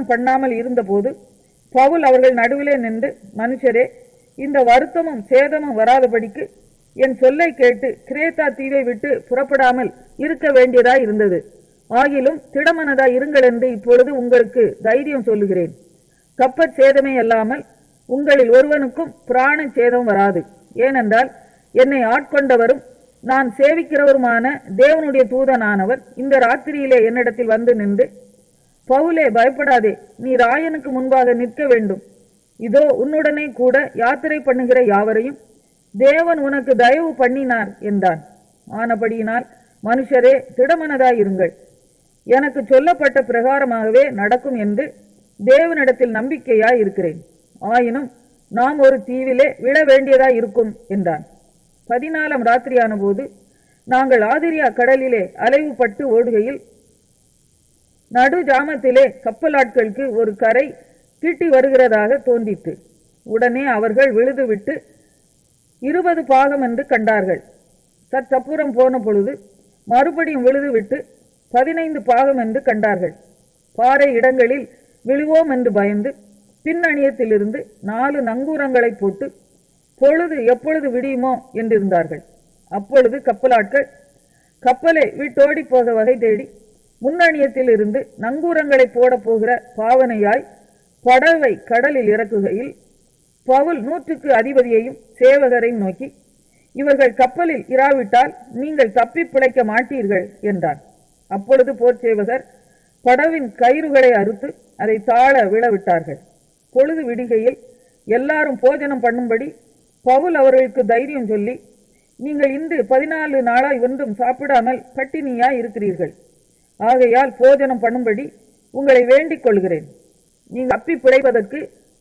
சமாதானம் பண்ணாமல் இருந்தபோது பவுல் அவர்கள் நடுவிலே நின்று மனுஷரே இந்த வருத்தமும் சேதமும் வராதபடிக்கு என் சொல்லை கேட்டு கிரேத்தா தீவை விட்டு புறப்படாமல் இருக்க வேண்டியதாய் இருந்தது ஆகிலும் திடமனதாய் இருங்கள் என்று இப்பொழுது உங்களுக்கு தைரியம் சொல்லுகிறேன் கப்பற் சேதமே அல்லாமல் உங்களில் ஒருவனுக்கும் பிராண சேதம் வராது ஏனென்றால் என்னை ஆட்கொண்டவரும் நான் சேவிக்கிறவருமான தேவனுடைய தூதனானவர் இந்த ராத்திரியிலே என்னிடத்தில் வந்து நின்று பவுலே பயப்படாதே நீ ராயனுக்கு முன்பாக நிற்க வேண்டும் இதோ உன்னுடனே கூட யாத்திரை பண்ணுகிற யாவரையும் தேவன் உனக்கு தயவு பண்ணினார் என்றான் ஆனபடியினால் மனுஷரே திடமனதாயிருங்கள் எனக்கு சொல்லப்பட்ட பிரகாரமாகவே நடக்கும் என்று தேவனிடத்தில் நம்பிக்கையாய் இருக்கிறேன் ஆயினும் நாம் ஒரு தீவிலே விழ வேண்டியதாய் இருக்கும் என்றான் பதினாலாம் ராத்திரியான போது நாங்கள் ஆதிரியா கடலிலே அலைவுபட்டு ஓடுகையில் நடு ஜாமத்திலே கப்பலாட்களுக்கு ஒரு கரை கிட்டி வருகிறதாக தோன்றிற்று உடனே அவர்கள் விழுதுவிட்டு இருபது பாகம் என்று கண்டார்கள் சற்றப்புறம் போன பொழுது மறுபடியும் விழுதுவிட்டு பதினைந்து பாகம் என்று கண்டார்கள் பாறை இடங்களில் விழுவோம் என்று பயந்து பின்னணியத்திலிருந்து நாலு நங்கூரங்களை போட்டு பொழுது எப்பொழுது விடியுமோ என்றிருந்தார்கள் அப்பொழுது கப்பலாட்கள் கப்பலை விட்டோடி போக வகை தேடி முன்னணியத்தில் இருந்து நங்கூரங்களை போட போகிற பாவனையாய் படவை கடலில் இறக்குகையில் பவுல் நூற்றுக்கு அதிபதியையும் சேவகரையும் நோக்கி இவர்கள் கப்பலில் இராவிட்டால் நீங்கள் தப்பி பிழைக்க மாட்டீர்கள் என்றான் அப்பொழுது போர்ச்சேவகர் படவின் கயிறுகளை அறுத்து அதை தாழ விழவிட்டார்கள் பொழுது விடுகையில் எல்லாரும் போஜனம் பண்ணும்படி பவுல் அவர்களுக்கு தைரியம் சொல்லி நீங்கள் இன்று பதினாலு நாளாய் ஒன்றும் சாப்பிடாமல் பட்டினியாய் இருக்கிறீர்கள் ஆகையால் போஜனம் பண்ணும்படி உங்களை வேண்டிக் கொள்கிறேன் நீங்கள் அப்பி பிழைப்பதற்கு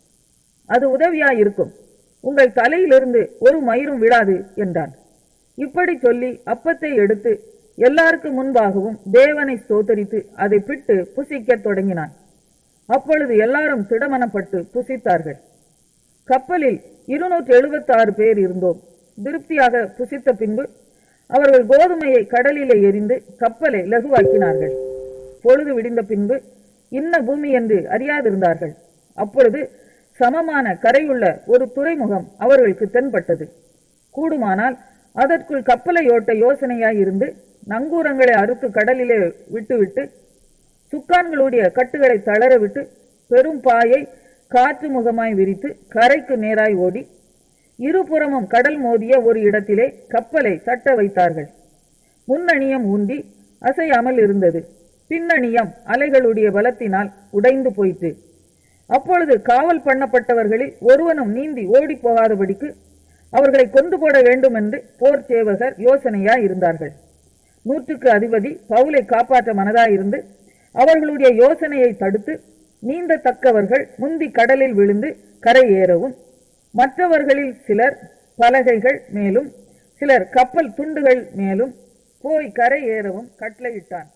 அது உதவியாய் இருக்கும் உங்கள் தலையிலிருந்து ஒரு மயிரும் விழாது என்றான் இப்படி சொல்லி அப்பத்தை எடுத்து எல்லாருக்கும் முன்பாகவும் தேவனை ஸ்தோத்தரித்து அதை பிட்டு புசிக்கத் தொடங்கினான் அப்பொழுது எல்லாரும் திடமனப்பட்டு புசித்தார்கள் கப்பலில் இருநூற்று எழுபத்தாறு பேர் இருந்தோம் திருப்தியாக புசித்த பின்பு அவர்கள் கோதுமையை கடலிலே எரிந்து கப்பலை லகுவாக்கினார்கள் பொழுது விடிந்த பின்பு இன்ன பூமி என்று அறியாதிருந்தார்கள் அப்பொழுது சமமான கரையுள்ள ஒரு துறைமுகம் அவர்களுக்கு தென்பட்டது கூடுமானால் அதற்குள் கப்பலை ஓட்ட யோசனையாய் இருந்து நங்கூரங்களை அறுத்து கடலிலே விட்டுவிட்டு சுக்கான்களுடைய கட்டுகளை தளர விட்டு பெரும் பாயை காற்று முகமாய் விரித்து கரைக்கு நேராய் ஓடி இருபுறமும் கடல் மோதிய ஒரு இடத்திலே கப்பலை தட்ட வைத்தார்கள் முன்னணியம் ஊன்றி அசையாமல் இருந்தது பின்னணியம் அலைகளுடைய பலத்தினால் உடைந்து போயிற்று அப்பொழுது காவல் பண்ணப்பட்டவர்களில் ஒருவனும் நீந்தி ஓடி போகாதபடிக்கு அவர்களை கொண்டு போட வேண்டும் என்று போர் சேவகர் யோசனையாய் இருந்தார்கள் நூற்றுக்கு அதிபதி பவுலை காப்பாற்ற மனதாயிருந்து அவர்களுடைய யோசனையை தடுத்து நீந்தத்தக்கவர்கள் முந்தி கடலில் விழுந்து கரை ஏறவும் மற்றவர்களில் சிலர் பலகைகள் மேலும் சிலர் கப்பல் துண்டுகள் மேலும் போய் கரை ஏறவும் கட்டளையிட்டான்